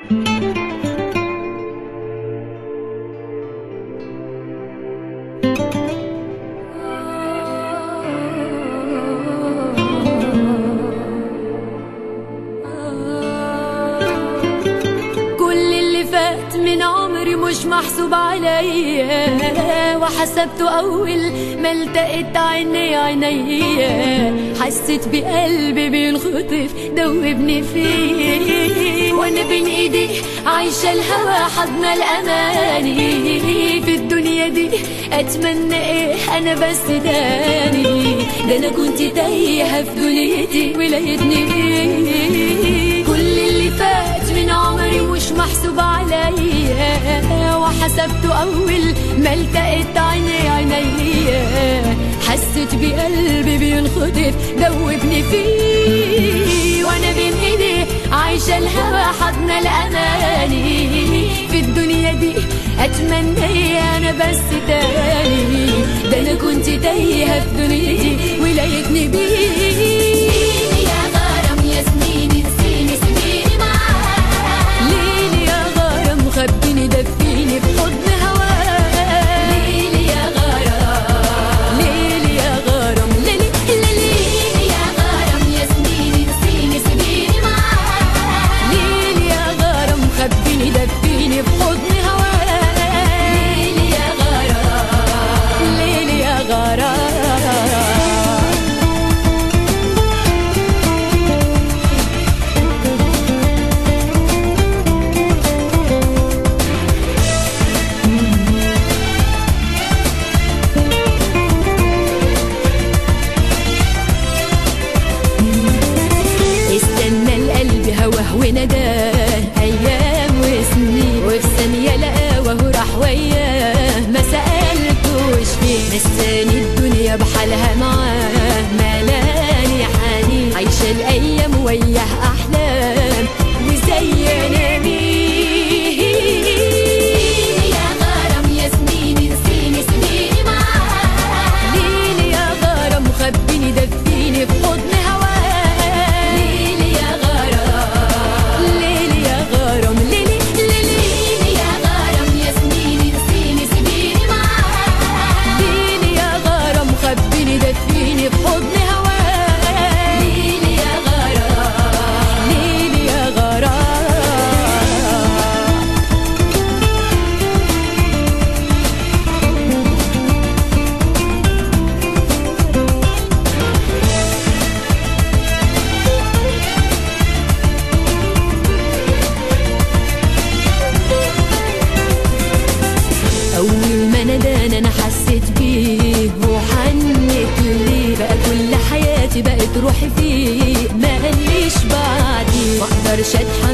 كل اللي فات من عمري مش محسوب عليا وحسبته اول ما التقيت عيني عينيا حسيت بقلبي بينخطف دوبني فيه وانا بين ايدي عايشه الهوى حضن الاماني في الدنيا دي اتمنى ايه انا بس تاني ده انا كنت تايهه في دنيتي ولقيتني فيه كل اللي فات من عمري مش محسوب عليا وحسبته اول ما التقيت عيني عينيا حسيت بقلبي بينخطف دوبني فيه وانا بين ايدي عايشه الهوى حضن الاماني في الدنيا دي اتمنى انا بس تاني ده انا كنت تايهه في دنيتي ولقيتني بيه يا غرام يا سنين نسيني سنيني معاك ليلي يا غرام خبيني دفيني في حضن هواك ليلي يا غرام ليلي يا غرام ليلي ليلي يا غرام يا سنين نسيني سنيني معاك ليلي يا غرام خبيني دفيني في حضن هواك ليلي يا غرام ليلي يا غرام استنى القلب هواه ونداه ايام وسنين وفي ثانيه لقاه وهو راح وياه ما سالتوش فين نساني الدنيا بحالها معاه ملاني حنين عايشه الايام وياه احلام وزينا بيه يا غرام يا سنين نسيني سنيني معاك ليلي يا غرام خبيني دفيني في حضن هواك ليلي يا غرام ليلي يا غرام ليلي ليلي يا غرام يا سنين نسيني سنيني معاك ليلي يا غرام خبيني دفيني في حضن هواك ليلي يا غرام ليلي يا غرام أول ما ندان أنا حسيت بيه وحنت ليه بقى كل حياتي بقت روحي فيه ماليش بعدي ما أقدرش أتحمل